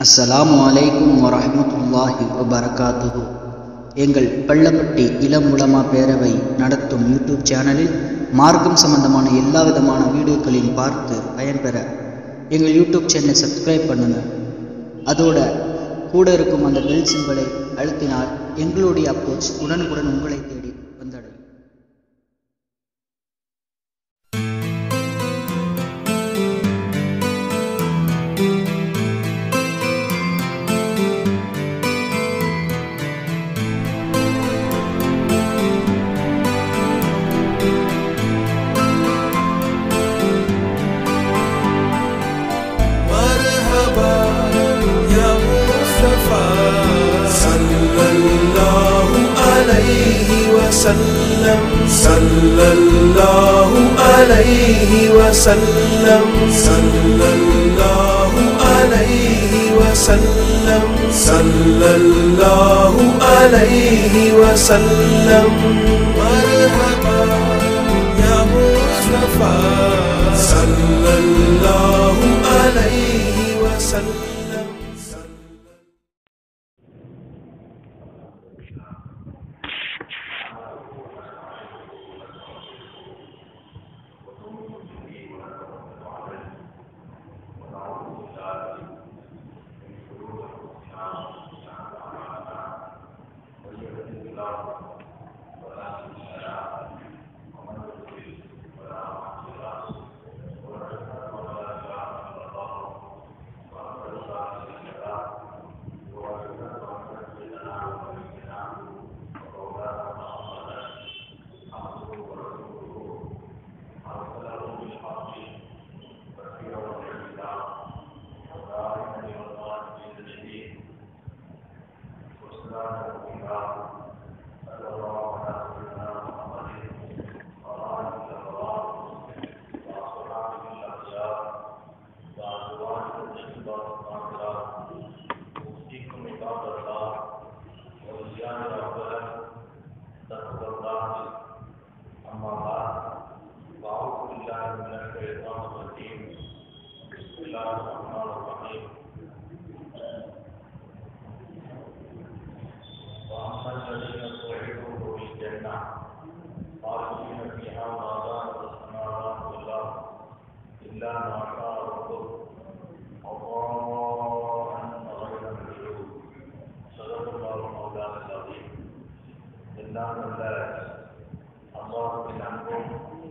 அஸ்ஸலாமு அலைக்கும் வரஹ்மத்துல்லாஹி வபரகாத்துஹு எங்கள் பள்ளப்பட்டி இளம் உலமா பேரவை நடத்தும் யூடியூப் சேனலில் மார்க்கம் சம்பந்தமான எல்லா விதமான வீடியோக்களையும் பார்த்து பயன்பெற எங்கள் யூடியூப் சேனலை சப்ஸ்கிரைப் பண்ணுங்க அதோட கூட இருக்கும் அந்த பெல் சிம்பலை அழுத்தினால் எங்களுடைய அப்ரோச் உடனுக்குடன் உங்களை தேடி வந்தடையும் مرحبا يا مصطفى صلى الله عليه وسلم صلى الله عليه وسلم صلى الله عليه وسلم صلى الله عليه وسلم مرحبا يا مصطفى صلى الله عليه وسلم எல்லாம் நல்ல அல்லாஹுவின் அன்பும்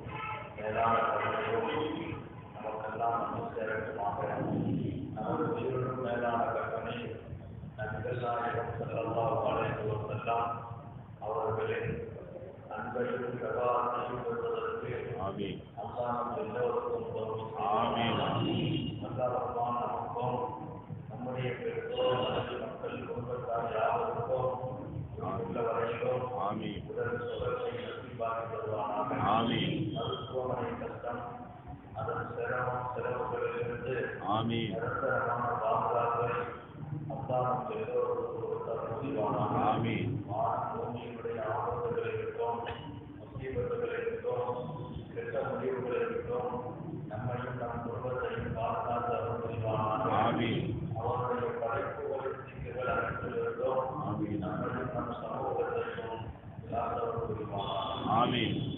மேலான கருணையும் நமக்கெல்லாம் வந்து சேரட்டுமாக நமது உயிரினும் மேலான கற்பனை நன்கள் நாயகம் செல்லல்லாம் வளைந்து வந்தெல்லாம் அவர்களின் அன்பையும் பிரகாரத்தையும் பெறுவதற்கு அல்லாஹ் நம் எல்லோருக்கும் உதவி செய்வானாக. அல்லாஹ்வான் நமக்கும் நம்முடைய பெற்றோர் மனைவி மக்கள் குடும்பத்தார் யாவருக்கும் உள்ள வரையிலும் உடல் சுகத்தை நசிபாக்கி தருவானாக மருத்துவமனை கஷ்டம் அதன் சிரமம் செலவுகளிலிருந்து நிரந்தரமான பாதுகாப்பை அல்லாஹ் எல்லோருக்கும் கொடுத்தார் புரிவானாக வான பூமியினுடைய ஆபத்துகளை விட்டோம் முசீபத்துகளை விட்டோம் கெட்ட முடிவுகளை விட்டோம் நம்மையும் நம் குடும்பத்தையும் பாதுகாத்து அருள் புரிவானாக அவருடைய படைப்புகளின் தீங்குகள் அனைத்திலிருந்தும் நம்மையும் நம் சமூகத்தையும் காத்தவர் புரிவானாக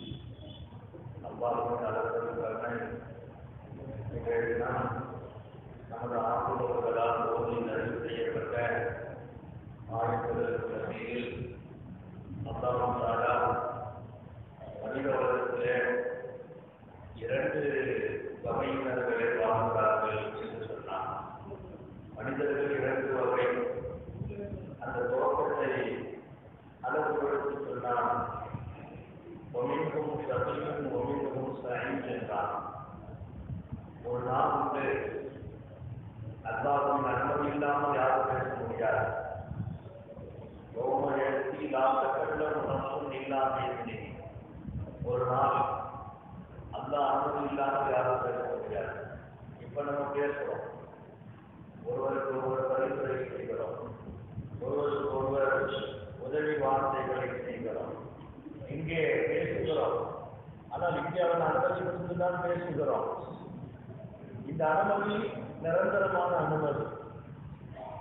அவ்வாறு நடத்திருக்கிறனை இன்றைய தினம் நமது ஆசிரியர்களால் ஓதி நிறைவு செய்யப்பட்ட ஆயத்திற்கு மத்தியில் அல்லாஹ் தாலா மனித உலகத்திலே இரண்டு வகையினர்களை வாழ்கிறார்கள் என்று சொன்னார் மனிதர்கள் இரண்டு வகை அந்த துவக்கத்தை அளவுபடுத்தி சொன்னான் ஒமின்கும் சபையும் ஒமின்கும் சைன் என்றான் ஒரு நாள் உண்டு அல்லாஹின் அனுமதி இல்லாமல் யாரும் பேச முடியாது யோம எழுத்தி லாத்தக்கல்லம் நம்சும் இல்லாமல் ஒரு நாள் அல்லாஹ் அனுமதி இல்லாமல் யாரும் பேச முடியாது இப்ப நம்ம பேசுறோம் ஒருவருக்கு ஒருவர் பரிந்துரை செய்கிறோம் ஒருவருக்கு ஒருவர் உதவி வார்த்தைகளை செய்கிறோம் இங்கே பேசுகிறோம் ஆனால் இங்கே அவன் அனுமதி கொடுத்து தான் பேசுகிறோம் இந்த அனுமதி நிரந்தரமான அனுமதி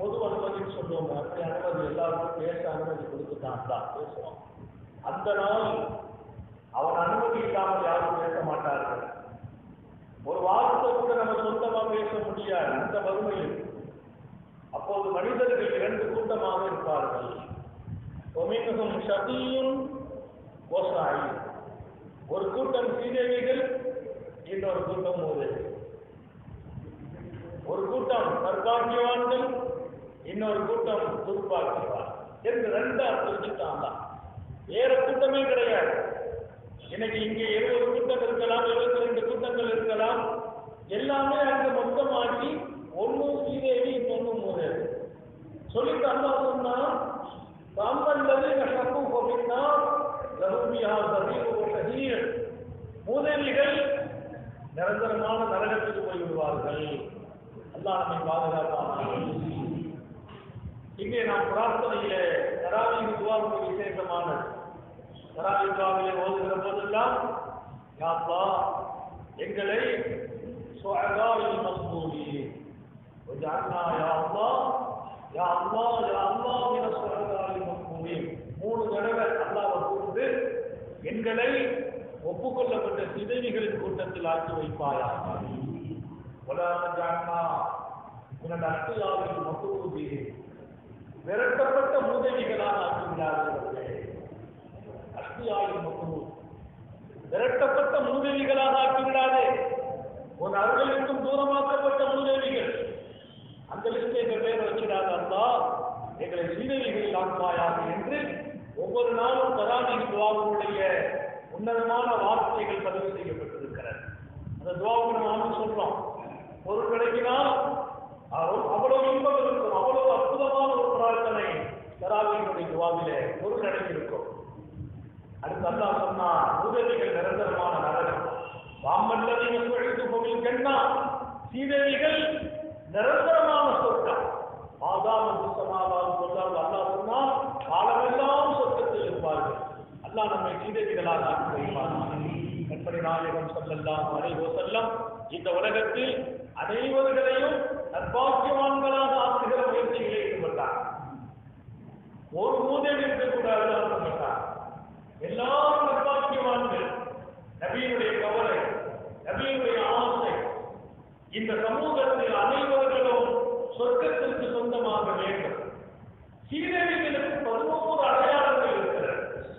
கொடுத்தோம் அப்படி அனுமதி எல்லாருக்கும் பேச அனுமதி கொடுத்துட்டான் தான் பேசுவான் அந்த நாள் அவன் அனுமதி இல்லாமல் யாரும் பேச மாட்டார்கள் ஒரு வார்த்தை கூட நம்ம சொந்தமா பேச முடியாது அந்த வறுமையில் அப்போது மனிதர்கள் இரண்டு கூட்டமாக இருப்பார்கள் ஒமினகும் சதியும் ஓசாயி ஒரு கூட்டம் சீதேவிகள் இன்னொரு கூட்டம் மூதேவி ஒரு கூட்டம் தற்பாக்கியவான்கள் இன்னொரு கூட்டம் துர்பாக்கியவான் என்று ரெண்டா பிரிச்சுட்டான் தான் வேற கூட்டமே கிடையாது இன்னைக்கு இங்கே இருபது கூட்டம் இருக்கலாம் இருபத்தி ரெண்டு கூட்டங்கள் இருக்கலாம் எல்லாமே அங்க மொத்தமாக்கி ஒண்ணு சீதேவி இன்னொன்னு மூதேவி சொல்லி தந்தா சொன்னா தாம்பல்லது நஷ்டக்கும் போகினா ரகுபியா சதீர் சதீர் மூதேவிகள் நிரந்தரமான நரகத்துக்கு போய் விடுவார்கள் அல்லாஹ் நம்மை பாதுகாப்பான் இங்கே நாம் பிரார்த்தனையிலே தராவின் துவாவுக்கு விசேஷமானது தராவி துவாவிலே ஓதுகிற போதெல்லாம் யாப்பா எங்களை சுஅதாவில் மஸ்பூரி وجعلنا يا الله يا الله يا الله من الشهداء المقبولين மூணு தடவை அல்லாஹ் கூர்ந்து எங்களை ஒப்புக்கொள்ளப்பட்ட சிதைவிகளின் கூட்டத்தில் ஆக்கி வைப்பாயாக உலகா உனது அத்துயாவில் மக்குபூதி விரட்டப்பட்ட மூதவிகளாக ஆக்கிவிடாதே அத்தியாவில் மக்குபூ விரட்டப்பட்ட மூதவிகளாக ஆக்கிவிடாதே உன் அருள்களுக்கும் தூரமாக்கப்பட்ட மூதவிகள் அந்த லிஸ்ட் எங்க பேர் வச்சிடாத அல்லா எங்களை சீதவிகளில் ஆக்குவாயாக என்று ஒவ்வொரு நாளும் தராமி துவாவுடைய உன்னதமான வார்த்தைகள் பதிவு செய்யப்பட்டிருக்கிறது அந்த துவாவுக்கு நாமும் சொல்றோம் பொருள் கிடைக்கினால் அவ- அவ்வளவு இன்பம் இருக்கும் அவ்வளவு அற்புதமான ஒரு பிரார்த்தனை தராவியினுடைய துவாவிலே பொருள் அடங்கியிருக்கும் அடுத்து அல்லாஹ் சொன்னா உதவிகள் நிரந்தரமான நரகம் வாமல்லதையும் சுழித்து போவில் கண்ணா சீதேவிகள் நிரந்தரமான சொர்க்கம் மாதாம புத்தமாவால் சொல்லால் அல்லாஹ் சொன்னால் காலமெல்லாம் சொர்க்கத்தில் இருப்பார்கள் அல்லாஹ் நம்மை சீதேவிகளாக ஆக்கி வைப்பார்கள் கண்படி நாயகம் சொல்லலாம் அனைவோ செல்லம் இந்த உலகத்தில் அனைவர்களையும் நற்பாக்கியவான்களாக ஆக்குகிற முயற்சிகளை ஈடுபட்டார் ஒரு மூதேவி இருக்கக்கூடாது ஆசைப்பட்டார் எல்லாரும் நற்பாக்கியவான்கள் நபியினுடைய கவலை நபியினுடைய ஆசை இந்த சமூகத்தில் அனைவர்களும் சொர்க்கத்திற்கு சொந்தமாக வேண்டும் சீதேவிகளுக்கு பதினோரு அடையாளங்கள் இருக்கிறது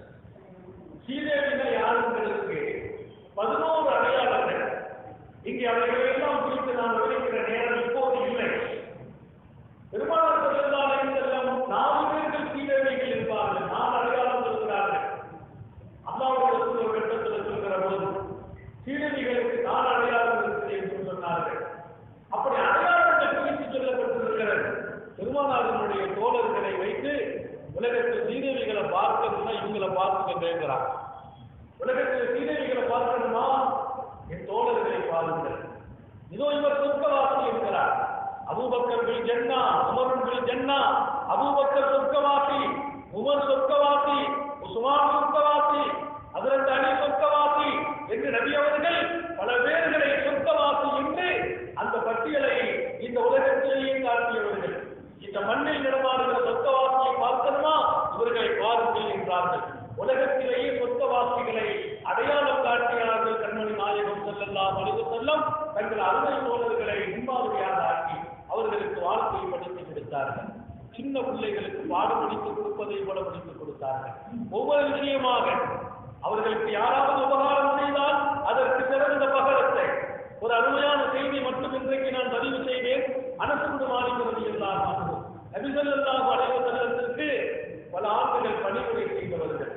சீதேவிகள் யாருங்களுக்கு பதினோரு அடையாளங்கள் இங்கே அவைகளை எல்லாம் குறித்து நான் விவரிக்கிற நேரம் இப்போது இல்லை பெருமானார் செல்லலாம் செல்லம் நாலு பேர்கள் சீதேவிகள் இருப்பார்கள் நாலு அடையாளம் சொல்கிறார்கள் அல்லாவோட ஒரு கட்டத்தில் சொல்கிற போது சீடவிகளுக்கு நாலு அடையாளம் இருக்குது என்று சொன்னார்கள் அப்படி அடையாளங்கள் குறித்து சொல்லப்பட்டிருக்கிறது பெருமானாரினுடைய தோழர்களை வைத்து உலகத்தில் சீதேவிகளை பார்க்கணும்னா இவங்களை பார்த்துக்க கேட்கிறார் உலகத்தில் சீதேவிகளை பார்க்கணுமா என் தோழர்களை பாருங்கள் இதோ இவர் சொர்க்கவாசி இருக்கிறார் அபூபக்கர் பில் ஜன்னா உமர் பில் ஜன்னா அபூபக்கர் சொர்க்கவாசி உமர் சொர்க்கவாசி உஸ்மான் சொர்க்கவாசி அதிரண்டு அலி சொர்க்கவாசி என்று நபி அவர்கள் பல பேர்களை சொர்க்கவாசி என்று அந்த பட்டியலை இந்த உலகத்திலேயே காட்டியவர்கள் இந்த மண்ணில் நடமாடுகிற சொர்க்கவாசியை பார்க்கணுமா இவர்களை பாருங்கள் என்றார்கள் உலகத்திலேயே சொர்க்கவாசிகளை அடையாளம் காட்டினார்கள் கண்மணி நாயகம் செல்லலாம் அழுது செல்லம் தங்கள் அருமை தோழர்களை முன்மாதிரியாக ஆக்கி அவர்களுக்கு வாழ்க்கையை படித்து கொடுத்தார்கள் சின்ன பிள்ளைகளுக்கு பாடம் படித்துக் கொடுப்பதை போல படித்துக் கொடுத்தார்கள் ஒவ்வொரு விஷயமாக அவர்களுக்கு யாராவது உபகாரம் செய்தால் அதற்கு சிறந்த பகரத்தை ஒரு அருமையான செய்தி மட்டும் இன்றைக்கு நான் பதிவு செய்தேன் அனசுடு மாறிக்கிறது எல்லாம் நபிசல்லாஹு அலைவ செல்லத்திற்கு பல ஆண்டுகள் பணிபுரை செய்தவர்கள்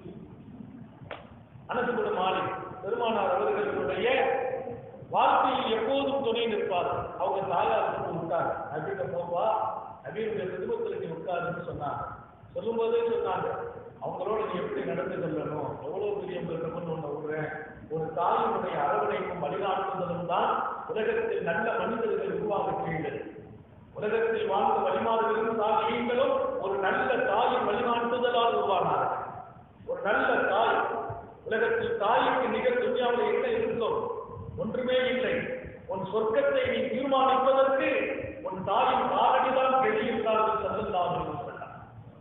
அனசுடு மாறி பெருமானார் அவர்களுடைய வாழ்க்கையில் எப்போதும் துணை நிற்பார்கள் அவங்க தாயார் வந்து விட்டாங்க நபிட்ட போவா நபியுடைய குடும்பத்தில் நீ உட்காருன்னு சொன்னாங்க சொல்லும்போதே சொன்னாங்க அவங்களோட நீ எப்படி நடந்து கொள்ளணும் எவ்வளவு பெரிய கொண்டு ஒன்று விடுறேன் ஒரு தாயினுடைய அரவணைப்பும் வழிகாட்டுதலும் தான் உலகத்தில் நல்ல மனிதர்கள் உருவாக செய்தது உலகத்தில் வாழ்ந்த வழிமாறுகளும் தாகியங்களும் ஒரு நல்ல தாயின் வழிகாட்டுதலால் உருவானார்கள் ஒரு நல்ல தாய் உலகத்தில் தாய்க்கு நிகர் துன்யாவில் என்ன இருந்தோம் ஒன்றுமே இல்லை உன் சொர்க்கத்தை நீ தீர்மானிப்பதற்கு உன் தாயின் காலடிதான் வெளியிட்டார்கள் செல்லலாம்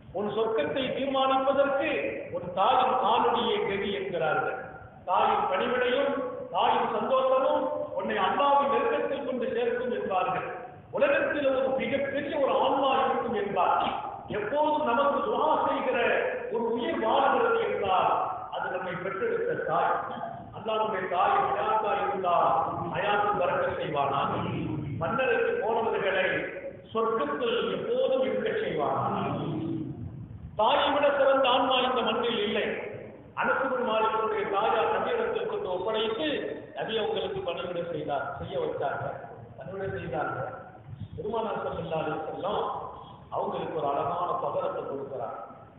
உன் சொர்க்கத்தை தீர்மானிப்பதற்கு உன் தாயின் காலடியே கதி என்கிறார்கள் தாயின் பணிவிடையும் தாயின் சந்தோஷமும் உன்னை அல்லாவின் நெருக்கத்தில் கொண்டு சேர்க்கும் என்பார்கள் உலகத்தில் ஒரு மிகப்பெரிய ஒரு ஆன்மா இருக்கும் என்றார் எப்போதும் நமக்கு துவா செய்கிற ஒரு உயிர் வாழ்கிறது என்றால் அது நம்மை பெற்றெடுத்த தாய் அல்லாவுடைய தாய் ஹயாத்தா இருந்தால் ஹயாத்து பறக்க செய்வானா மன்னருக்கு போனவர்களை சொர்க்கத்தில் எப்போதும் இருக்க செய்வானா தாயை விட சிறந்த ஆன்மா இந்த மண்ணில் இல்லை அனசுபின் மாலிகளுடைய தாயார் நபியிடத்தில் கொண்டு ஒப்படைத்து நபி அவங்களுக்கு பணிவிடை செய்தார் செய்ய வச்சாங்க பணிவிடை செய்தாங்க பெருமானார் சல்லல்லாஹு அலைஹி வஸல்லம் அவங்களுக்கு ஒரு அழகான பகரத்தை கொடுக்கிறார்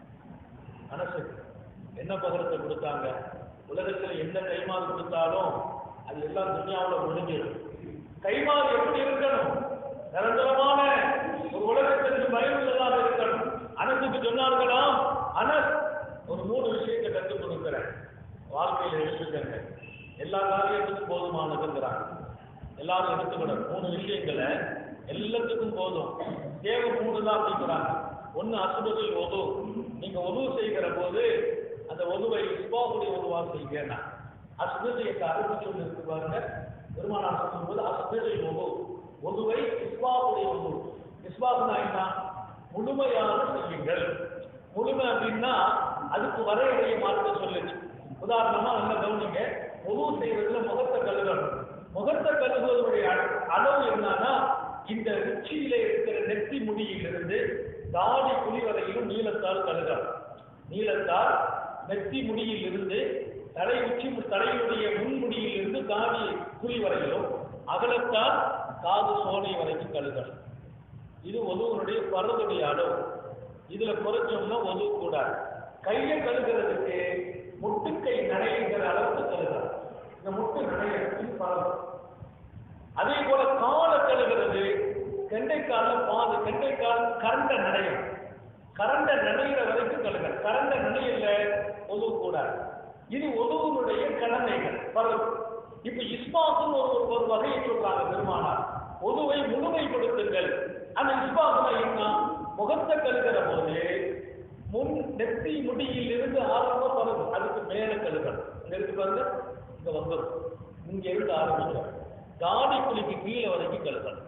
மனசு என்ன பகரத்தை கொடுத்தாங்க உலகத்துல எந்த கைமாறு கொடுத்தாலும் அது எல்லாம் துனியாவுல முடிஞ்சிடும் கைமாறு எப்படி இருக்கணும் நிரந்தரமான ஒரு உலகத்திற்கு பயனுள்ளதாக இருக்கணும் அனசுக்கு சொன்னார்களாம் அனஸ் ஒரு மூணு விஷயத்தை கற்றுக் கொடுக்கிறேன் வாழ்க்கையில எடுத்துக்கங்க எல்லா காரியத்துக்கும் போதுமானதுங்கிறாங்க எல்லாரும் எடுத்துக்கணும் மூணு விஷயங்களை எல்லாத்துக்கும் போதும் தேவை மூணு தான் அப்படிங்கிறாங்க ஒண்ணு அசுபத்தில் ஒது நீங்க ஒது செய்கிற போது அந்த ஒதுவை இஸ்பாவுடைய ஒதுவா செய்யுங்க அசுபதியத்தை அறுப்பு சொல்லி இருக்கு பாருங்க பெருமானார் சொல்லும்போது அசுபதில் ஒது ஒதுவை இஸ்பாவுடைய ஒது இஸ்பாவுனா என்ன முழுமையாக செய்யுங்கள் முழுமை அப்படின்னா அதுக்கு வரையறையை மாற்ற சொல்லுச்சு உதாரணமா நல்ல கவனிங்க ஒது செய்வதுல முகத்தை கழுகணும் முகத்தை கழுகுவதனுடைய அ- அளவு என்னன்னா இந்த உச்சியில இருக்கிற நெத்தி முடியிலிருந்து தாடி குழி வரையிலும் நீளத்தால் கழுகணும் நீளத்தால் நெத்தி முடியில் இருந்து தலை உச்சி தலையுடைய முன்முடியில் இருந்து தாடி குழி வரையிலும் அகலத்தால் காது சோனை வரைக்கும் கழுகணும் இது ஒதுவனுடைய பருவடைய அளவு இதுல குறைச்சோம்னா ஒது கூடாது கையை கழுகுறதுக்கு முட்டுக்கை நடைங்கிற அளவுக்கு கழுகணும் இந்த முட்டு நடைய இது பரவும் அதே போல காலை கழுகிறது கெண்டைக்கால பாது கெண்டைக்கால் கரண்ட நடையும் கரண்ட நடையிற வரைக்கும் கழுக கரண்ட நடையில ஒதுவு கூடாது இது ஒதுவனுடைய கடமைகள் பரவு இப்ப இஸ்மாசுன்னு ஒரு ஒரு வகையை சொல்றாங்க பெருமானார் ஒதுவை முழுமைப்படுத்துங்கள் அந்த இஸ்மாசுல என்ன முகத்தை கழுகிற போது முன் நெத்தி முடியில் இருந்து ஆரம்பம் பரவு அதுக்கு மேல கழுகணும் இங்க இருக்கு பாருங்க இங்க வந்துடும் இங்க இருந்து ஆரம்பிக்கும் தாடி குழிக்கு கீழே வரைக்கும் கழுகணும்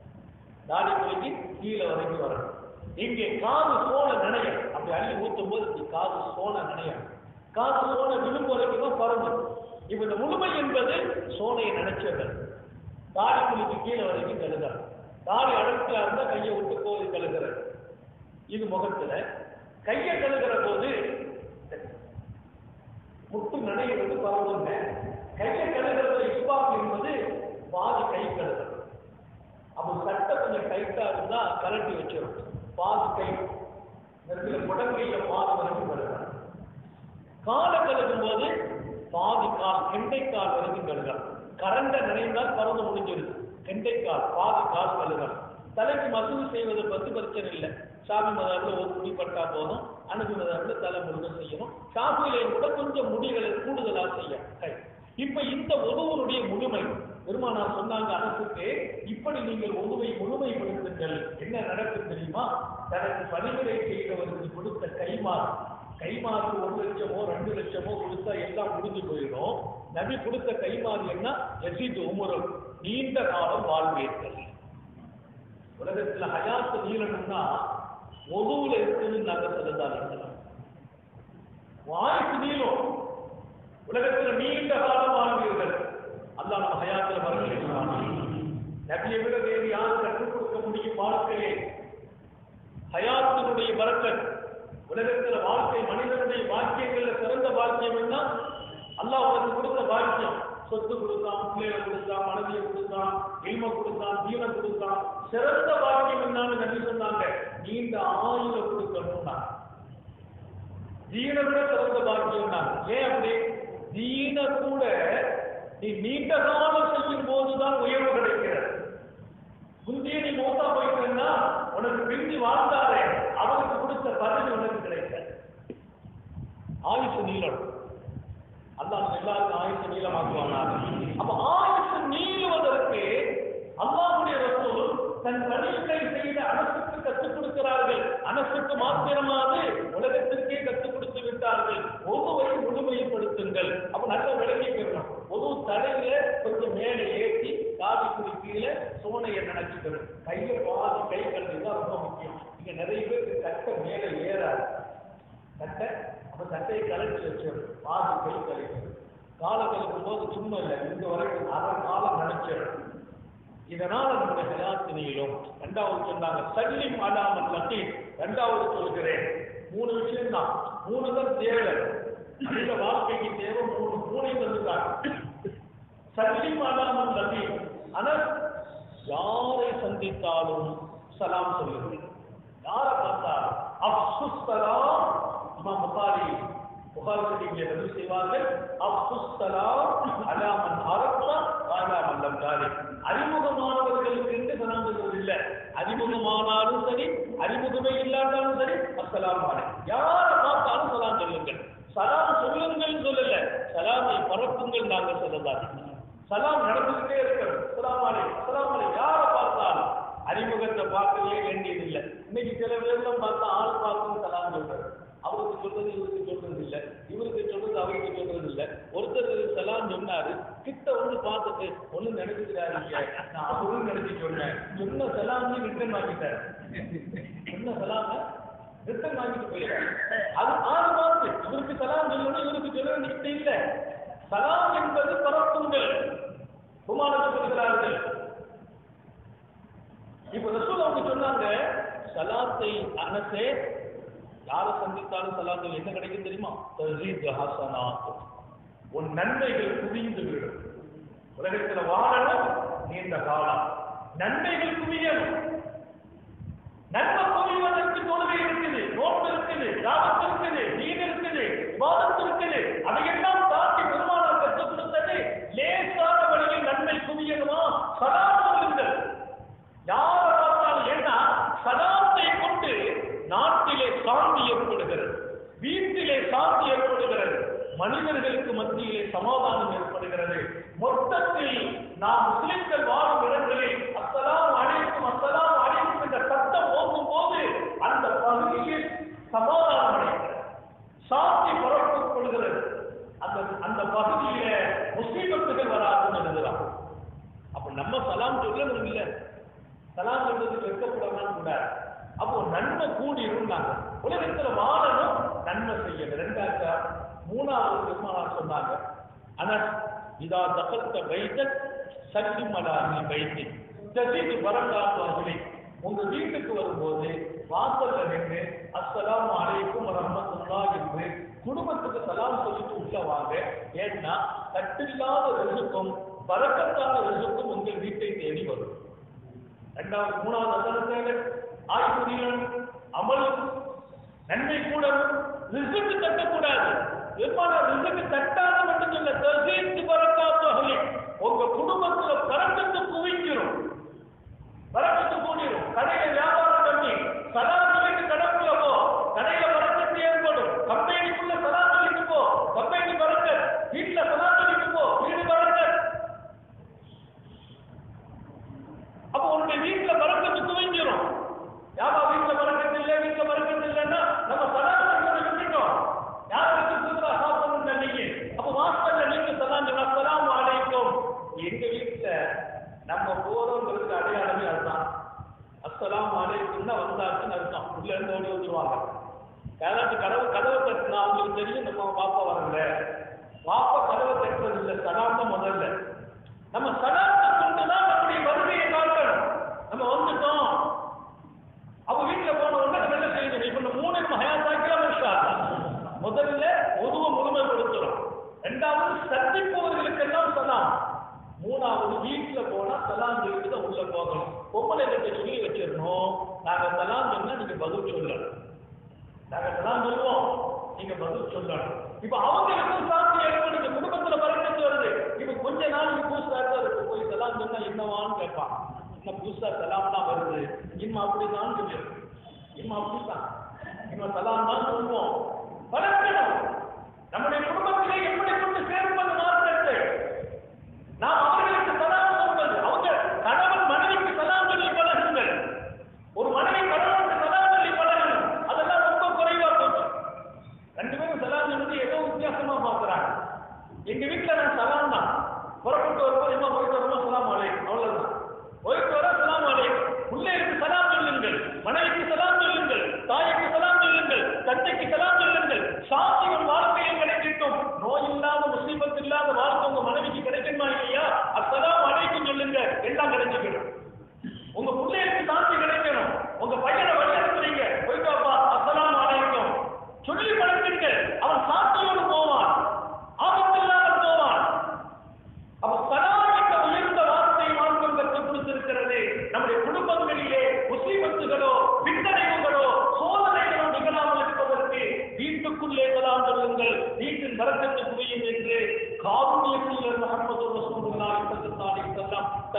தாடி குழிக்கு கீழே வரைக்கும் வரணும் இங்கே காது சோன நினையம் அப்படி அள்ளி ஊத்தும் போது இப்படி காது சோன நினையம் காது சோன விளிம்பு வரைக்கும் தான் பறந்து இப்ப இந்த முழுமை என்பது சோனையை நினைச்சவர்கள் தாடி குழிக்கு கீழே வரைக்கும் கழுகணும் தாடி அடர்த்தியா இருந்தா கையை விட்டு கோதி கழுகுறது இது முகத்துல கையை கழுகுற போது முட்டு நடைகிறது பரவுங்க கையை கழுகுறது இஸ்பாக் என்பது பாதி கை கழுகுறது அப்போ சட்டை கொஞ்சம் டைட்டா இருந்தா கலட்டி வச்சிடும் பாதி கை இருக்கிற முடங்கையில பாதி வரைக்கும் கழுகலாம் காலை கழுகும் போது பாதி கால் கெண்டைக்கால் வரைக்கும் கழுகலாம் கரண்ட நினைந்தால் பறந்து முடிஞ்சிருது கெண்டைக்கால் பாதி கால் கழுகலாம் தலைக்கு மசூது செய்வது பத்தி பிரச்சனை இல்லை சாமி மதாரில் ஒரு முடி பட்டா போதும் அணுகு மதாரில் தலை முழுக்க செய்யணும் சாமியிலே கூட கொஞ்சம் முடிகளை கூடுதலா செய்ய கை இப்ப இந்த உதவனுடைய முழுமை பெருமானார் சொன்னாங்க அரசுக்கு இப்படி நீங்கள் உதவை முழுமைப்படுத்துங்கள் என்ன நடக்கும் தெரியுமா தனக்கு பணிவிடை செய்தவருக்கு கொடுத்த கைமாறு கைமாறு ஒரு லட்சமோ ரெண்டு லட்சமோ கொடுத்தா எல்லாம் முடிஞ்சு போயிடும் நபி கொடுத்த கைமாறு என்ன எசிது உமரும் நீண்ட காலம் வாழ்வீர்கள் உலகத்துல ஹயாத்து நீளணும்னா ஒதுவுல இருக்குதுன்னு நாங்க சொல்லுதாங்க வாய்ப்பு நீளம் உலகத்துல நீண்ட காலம் வாழ்வீர்கள் அல்லாஹ் நம்ம ஹயாத்துல வரவேற்கிறான் நபியை விட வேறு யாரும் கற்றுக் கொடுக்க முடியும் வாழ்க்கையை ஹயாத்தினுடைய பரக்கத் உலகத்துல வாழ்க்கை மனிதனுடைய பாக்கியங்கள்ல சிறந்த பாக்கியம் என்ன அல்லாஹ் உனக்கு கொடுத்த பாக்கியம் சொத்து கொடுத்தான் பிள்ளைகளை கொடுத்தான் மனைவியை கொடுத்தான் இல்ம கொடுத்தான் தீன கொடுத்தான் சிறந்த பாக்கியம் என்னன்னு நம்பி சொன்னாங்க நீண்ட ஆயுள கொடுக்கணும்னா தீன விட சிறந்த பாக்கியம் தான் ஏன் அப்படி தீன கூட நீ நீண்ட காலம் செய்யும் போதுதான் உயர்வு கிடைக்கிறது முந்தைய நீ மோசா போயிட்டா உனக்கு பிந்தி வாழ்ந்தாரே அவனுக்கு கொடுத்த பதவி உனக்கு கிடைக்க ஆயுசு நீளம் அல்லாஹ் எல்லாருக்கும் ஆயுசு நீளமாக்குவானாக அப்ப ஆயுசு நீளுவதற்கு அல்லாஹ்வுடைய ரசூல் தன் கணிப்பை செய்த அனசுக்கு கற்றுக் கொடுக்கிறார்கள் அனசுக்கு மாத்திரமாவது உலகத்திற்கே கற்றுக் கொடுத்து விட்டார்கள் ஒவ்வொரு முழுமைப்படுத்துங்கள் அப்ப நல்லா விளங்கிக்கணும் ஒரு தலையில கொஞ்சம் மேலே ஏற்றி காவிக்குடி கீழே சோனையை நினைச்சுக்கணும் கையை பாதி கை கழுவி தான் ரொம்ப முக்கியம் இங்க நிறைய பேருக்கு கட்டை மேலே ஏறாது கட்டை அப்ப சட்டையை கலட்டி வச்சிடும் பாதி கை கழிக்கணும் காலை கழிக்கும் போது சும்மா இல்லை இந்த வரைக்கும் அரை காலம் நினைச்சிடும் இதனால நம்முடைய ஹயாத்தினியிலும் இரண்டாவது சொன்னாங்க சல்லிம் அலாமல் லத்தீப் இரண்டாவது சொல்கிறேன் மூணு விஷயம் தான் மூணு தான் தேவை மனித வாழ்க்கைக்கு தேவை மூணு மூணை தந்துட்டாங்க சல்லிம் அலாமல் லத்தீப் ஆனால் யாரை சந்தித்தாலும் சலாம் சொல்லுங்கள் யாரை பார்த்தாலும் அப்சுஸ் சலாம் இமாம் புகாரி புகாரி ஷரீஃபிலே பதிவு செய்வார்கள் அப்சுஸ் சலாம் அலாமன் அரப்தா வாலாமன் லம் தாரிக் அறிமுகமானவர்களுக்கு என்று சலாம் சொல்வது இல்லை அறிமுகமானாலும் சரி அறிமுகமே இல்லாட்டாலும் சரி அஸ்ஸலாமு அலைக்கும் யாரை பார்த்தாலும் சலாம் சொல்லுங்கள் சலாம் சொல்லுங்கள் சொல்லல சலாமை பரப்புங்கள் நாங்கள் சொல்லலாம் சலாம் நடந்துகிட்டே இருக்கிறோம் அஸ்ஸலாமு அலைக்கும் அஸ்ஸலாமு அலைக்கும் யாரை பார்த்தாலும் அறிமுகத்தை பார்க்கவே வேண்டியதில்லை இன்னைக்கு சில பேர்லாம் பார்த்தா ஆள் பார்த்து சலாம் சொல்றாரு அவருக்கு சொல்றது இவருக்கு சொல்றது இல்ல இவருக்கு சொல்றது அவருக்கு சொல்றது இல்ல ஒருத்தர் சலாம் சொன்னாரு கிட்ட வந்து பார்த்துட்டு ஒண்ணு நினைச்சுக்கிறாரு இல்லையா நான் அவரும் நினைச்சு சொன்னேன் சொன்ன சலாமே ரிட்டர்ன் வாங்கிட்டாரு சொன்ன சலாம ரிட்டர்ன் வாங்கிட்டு போயிட்டாரு அது ஆறு பார்த்து இவருக்கு சலாம் சொல்லணும் இவருக்கு சொல்லணும் கிட்ட இல்ல சலாம் என்பது பரப்புங்கள் குமாரத்தை சொல்கிறார்கள் இப்ப ரசூல் அவங்க சொன்னாங்க சலாத்தை அனசே யாரை சந்தித்தாலும் சலாத்தில் என்ன கிடைக்கும் தெரியுமா தஸீத் ஹஸனாத் உன் நன்மைகள் குவிந்து விடும் உலகத்துல வாழணும் நீண்ட காலம் நன்மைகள் குவியணும் நன்மை குவிவதற்கு தொழுகை இருக்குது நோட்டு இருக்குது தாவத்து இருக்குது நீர் இருக்குது விவாதத்து இருக்குது அதையெல்லாம் தாண்டி பெருமானார் கற்றுக் கொடுத்தது லேசான வழியில் நன்மை குவியணுமா சலாம் சொல்லுங்கள் யாரை பார்த்தாலும் ஏன்னா சலாத்தை கொண்டு நாட்டிலே சாந்தி ஏற்படுகிறது வீட்டிலே சாந்தி ஏற்படுகிறது மனிதர்களுக்கு மத்தியிலே சமாதானம் ஏற்படுகிறது மொத்தத்தில் நாம் முஸ்லிம்கள் வாழும் இடங்களில் அஸ்ஸலாம் அழைக்கும் அஸ்ஸலாம் அழைக்கும் என்ற சத்தம் போகும் போது அந்த பகுதியில் சமாதானம் அடைகிறது சாந்தி பரப்பப்படுகிறது அந்த அந்த பகுதியில முஸ்லிமத்துகள் வராதுன்னு எழுதுறாங்க அப்ப நம்ம சலாம் சொல்லணும் இல்லை சலாம் சொல்றதுக்கு வெட்கப்படலாம் கூடாது அப்போ நன்மை கூடி இருந்தாங்க உலகத்துல வாழணும் நன்மை செய்யணும் ரெண்டாவது மூணாவது பெருமானார் சொன்னாங்க ஆனா இதா தகத்த வைத்த சக்தி மலாமி வைத்தி தசீது வரங்காத்துவர்களே உங்க வீட்டுக்கு வரும்போது வாசல்ல நின்று அஸ்ஸலாமு அலைக்கும் ரஹ்மத்துல்லா என்று குடும்பத்துக்கு சலாம் சொல்லிட்டு உள்ள வாங்க ஏன்னா தட்டில்லாத ரிசுக்கும் பறக்கத்தான ரிசுக்கும் உங்கள் வீட்டை தேடி வரும் இரண்டாவது மூணாவது வசனத்தில் ஆய்வுரியன் அமல் நன்மை கூட ரிசுக்கு தட்டக்கூடாது பெருமான ரிசுக்கு தட்டாத மட்டும் இல்ல தசீத்து பறக்காத்தொகை உங்க குடும்பத்துல பறக்கத்து குவிக்கிறோம் பறக்கத்து கூடிரும் கடையில வியாபாரம் பண்ணி சதா சொல்லிட்டு கடற்குள்ள போ கடையில பறக்கத்து ஏற்படும் கம்பெனிக்குள்ள சதா சொல்லிட்டு போ கம்பெனி பறக்க வீட்டுல சதா சொல்லிட்டு போ வீடு பறக்க அப்போ உன்னுடைய வீட்டுல பறக்கத்து குவிஞ்சிரும் யாரா வீட்டுல பறக்கத்து இல்ல வீட்டுல பறக்கத்து இல்லைன்னா நம்ம சதாசத்தை விட்டுட்டோம் யாருக்கு புதுசா சாப்பிடணும் நீங்க அப்ப வாசல்ல நீங்க சலாம் அஸ்ஸலாமு அலைக்கும் எங்க வீட்டுல நம்ம போறோங்கிறதுக்கு அடையாளமே அதுதான் அஸ்ஸலாமு அலைக்கும்னா வந்தாச்சுன்னு அர்த்தம் உள்ள இருந்து ஓடி வந்துருவாங்க யாராச்சும் கதவு கதவை தட்டினா அவங்களுக்கு தெரியும் நம்ம பாப்பா வரல பாப்பா கதவை தட்டுறது இல்லை சலாம் தான் முதல்ல நம்ம சலாத்தை கொண்டு தான் நம்முடைய வருகையை காட்டணும் நம்ம வந்துட்டோம் அப்ப வீட்டுல போன உடனே நம்ம என்ன செய்யணும் இப்ப இந்த மூணு மகாத்தாக்கலாம் முதல்ல உருவ முழுமைப்படுத்தணும் ரெண்டாவது சந்திப்பவர்களுக்கெல்லாம் சலாம் மூணாவது வீட்டுல போனா சலாம் சொல்லிட்டு தான் உள்ள போகணும் பொம்பளை கிட்ட சொல்லி வச்சிடணும் நாங்க சலாம் சொன்னா நீங்க பதில் சொல்லணும் நாங்க சலாம் சொல்லுவோம் நீங்க பதில் சொல்லணும் இப்ப அவங்களுக்கும் சாந்தி ஏற்படுது குடும்பத்துல பறக்கத்து வருது இப்ப கொஞ்ச நாளைக்கு புதுசா தான் இருக்கு போய் சலாம் சொன்னா என்னவான்னு கேட்பான் என்ன புதுசா சலாம் தான் வருது இம்மா அப்படிதான் சொல்லு இம்மா அப்படித்தான் இம்மா சலாம் தான் சொல்லுவோம் பறக்கணும் நம்முடைய குடும்பத்திலே எப்படி கொண்டு சேர்ப்பது மாற்றத்தை நாம் அவர்களுக்கு சலாம் சொல்வது அவங்க கணவன் மனைவிக்கு சலாம் சொல்லி பழகுங்கள்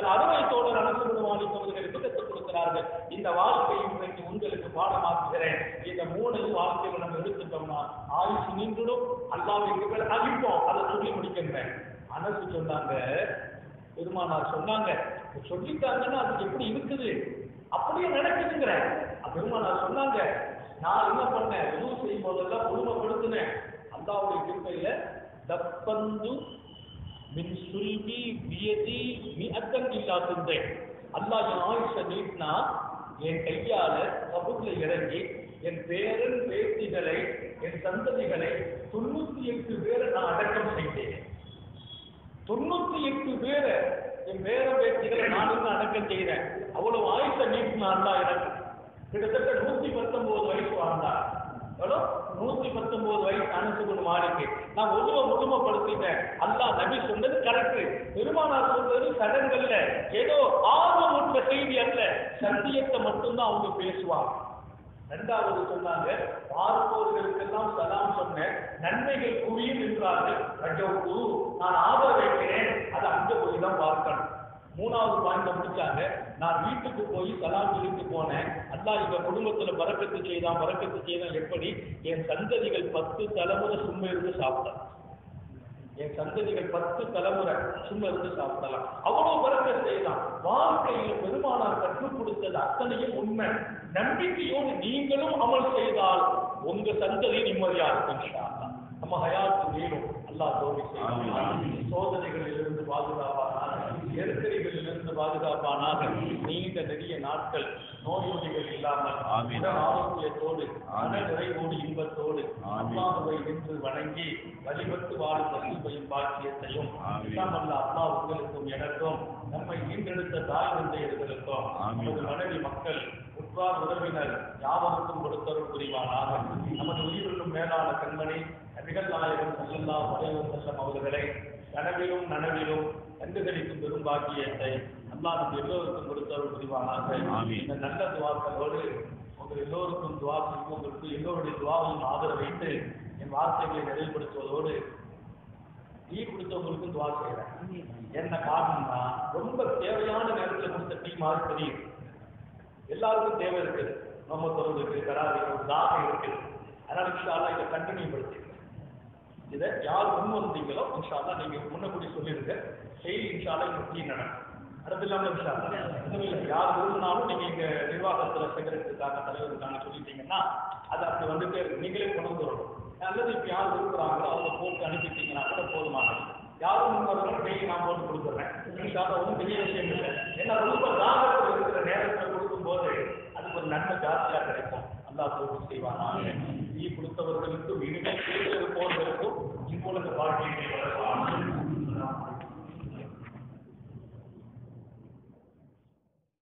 தன் அருமை தோழர் அனுசரண மாணிக்கவர்களுக்கு கற்றுக் கொடுக்கிறார்கள் இந்த வாழ்க்கையை இன்றைக்கு உங்களுக்கு பாடமாக்குகிறேன் இந்த மூணையும் வாழ்க்கையில நம்ம எடுத்துட்டோம்னா ஆயுசு நின்றுடும் அல்லாவுக்கு பேர் அழிப்போம் அதை சொல்லி முடிக்கின்றேன் அனசு சொன்னாங்க பெருமானார் சொன்னாங்க சொல்லிட்டாங்கன்னா அது எப்படி இருக்குது அப்படியே நடக்குதுங்கிறேன் பெருமானார் சொன்னாங்க நான் என்ன பண்ணேன் உதவு செய்யும் போதெல்லாம் குடும்பப்படுத்தினேன் அல்லாவுடைய கிருப்பையில தப்பந்து மின் சுல்வி வியதி மி அத்தம் இல்லாதிருந்தேன் அல்லாஹ் என் ஆயுஷ நீட்டினா என் கையால கபூர்ல இறங்கி என் பேரன் பேத்திகளை என் சந்ததிகளை தொண்ணூத்தி எட்டு பேரை நான் அடக்கம் செய்தேன் தொண்ணூத்தி எட்டு பேரை என் பேர பேத்திகளை நான் இன்னும் அடக்கம் செய்தேன் அவ்வளவு ஆயுஷ நீட்டினா அல்லா எனக்கு கிட்டத்தட்ட நூத்தி பத்தொன்பது வயசு வாழ்ந்தார் எவ்வளோ நூத்தி பத்தொன்பது வயசு அனுசகுணம் மாளிகை நான் ஒருவ முழுமைப்படுத்திட்டேன் அல்லாஹ் நபி சொன்னது கரெக்ட் பெருமானார் சொல்றது சடங்கல்ல ஏதோ ஆர்வமுற்ற செய்தி அல்ல சத்தியத்தை மட்டும்தான் அவங்க பேசுவாங்க ரெண்டாவது சொன்னாங்க பார்ப்பவர்களுக்கெல்லாம் சலாம் சொன்னேன் நன்மைகள் குவியும் என்றார்கள் ரஜோக்கு நான் ஆதரவு வைக்கிறேன் அது அங்க போய் தான் பார்க்கணும் மூணாவது பாயிண்ட் முடிச்சாங்க நான் வீட்டுக்கு போய் சலாம் சொல்லிட்டு போனேன் அல்லாஹ் எங்க குடும்பத்துல பறக்கத்து செய்தான் பறக்கத்து செய்தான் எப்படி என் சந்ததிகள் பத்து தலைமுறை சும்மா இருந்து சாப்பிட்டான் என் சந்ததிகள் பத்து தலைமுறை சும்மா இருந்து சாப்பிடலாம் அவ்வளவு பறக்க செய்யலாம் வாழ்க்கையில பெருமானார் கற்றுக் கொடுத்தது அத்தனையும் உண்மை நம்பிக்கையோடு நீங்களும் அமல் செய்தால் உங்க சந்ததி நிம்மதியா இருக்கும் இன்ஷா அல்லாஹ். நம்ம ஹயாத்து வேணும் அல்லாஹ் தோல்வி செய்வான் சோதனைகளில் இருந்து பாதுகாப்பானாக நெருக்கடிகளில் இருந்து பாதுகாப்பானாக நீண்ட நெடிய நாட்கள் நோய் நொடிகள் இல்லாமல் ஆமீன். உடல் ஆரோக்கியத்தோடு மன ஆமீன். நிறைவோடு இன்பத்தோடு ஆமீன். அல்லாஹுவை நின்று வணங்கி வழிபட்டு வாழும் நசீபையும் பாக்கியத்தையும் ஆமீன். எல்லாம் அல்ல அல்லா உங்களுக்கும் எனக்கும் நம்மை ஈன்றெடுத்த தாய் தந்தையர்களுக்கும் ஆமீன். நமது மனைவி மக்கள் உற்றார் உறவினர் யாவருக்கும் கொடுத்தருள் புரிவானாக நமது உயிரிலும் மேலான கண்மணி நபிகள் நாயகம் செல்லல்லா உடையவர் செல்லம் அவர்களை கனவிலும் நனவிலும் கண்டுகளிக்கும் பெரும் பாக்கியத்தை அல்லாஹ் நம்ம எல்லோருக்கும் கொடுத்தருள் புரிவானாக ஆமீன். இந்த நல்ல துவாக்களோடு உங்கள் எல்லோருக்கும் துவா செய்யும் உங்களுக்கு எல்லோருடைய துவாவையும் ஆதரவு வைத்து என் வார்த்தைகளை நிறைவுபடுத்துவதோடு டீ குடித்தவங்களுக்கும் துவா செய்யறேன் என்ன காரணம்னா ரொம்ப தேவையான நேரத்தில் கொடுத்த டீ மாதிரி தெரியும் எல்லாருக்கும் தேவை இருக்குது நம்ம தொடர்பு இருக்கு கராறு இருக்கு தாகம் இருக்குது அதனால இன்ஷால்லா இதை கண்டினியூ படுத்தி இதை யார் முன் வந்தீங்களோ இன்ஷால்லா நீங்க முன்னக்கூடி சொல்லிருங்க டெய்லி இன்ஷால்லா இந்த டீ நடக்கும் அது இல்லாம இன்ஷால்லா இன்னும் இல்லை யார் விரும்பினாலும் நீங்க இங்க நிர்வாகத்துல செக்ரட்டரிக்காக தலைவருக்காக சொல்லிட்டீங்கன்னா அது அப்படி வந்துட்டே இருக்கு நீங்களே கொண்டு வரணும் அல்லது இப்ப யார் விரும்புறாங்களோ அவங்க போட்டு அனுப்பிட்டீங்கன்னா கூட போதுமானது யாரும் முன் வரணும் டெய்லி நான் போட்டு கொடுத்துறேன் இன்ஷால்லா ஒன்றும் பெரிய விஷயம் இல்லை ஏன்னா ரொம்ப தாகத்தில் இருக்கிற நேரத்தில் கொடுக்கும்போது அதுக்கு ஒரு நன்மை ஜாஸ்தியா கிடைக்கும் அல்லாஹ் தோல்வி செய்வானா நீ கொடுத்தவர்களுக்கும் இனிமேல் கேட்டு போவதற்கும் இப்பொழுது வாழ்க்கையை